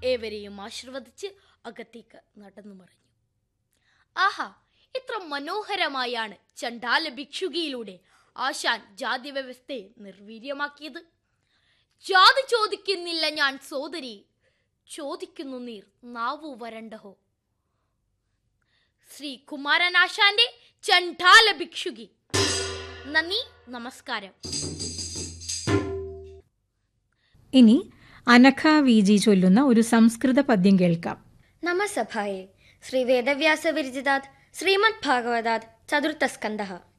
ഏവരെയും ആശീർവദിച്ച് അകത്തേക്ക് നടന്നു മറിഞ്ഞു ആഹാ ഇത്ര മനോഹരമായാണ് ചണ്ടാല ഭിക്ഷുകിയിലൂടെ ആശാൻ ജാതി വ്യവസ്ഥയെ നിർവീര്യമാക്കിയത് ജാതി ചോദിക്കുന്നില്ല ഞാൻ സോദരി ചോദിക്കുന്നു നീർ നാവു വരണ്ടഹോ ശ്രീ കുമാരനാശാന്റെ ചണ്ടാല ഭിക്ഷുകി നന്ദി നമസ്കാരം ഇനി അനഘ വി ജി ചൊല്ലുന്ന ഒരു സംസ്കൃത പദ്യം കേൾക്കാം നമസഭായേ ശ്രീ വേദവ്യാസ വിരചിതാത് ശ്രീമദ് ഭാഗവതാത് ചതുർത്ഥസ്കന്ധഃ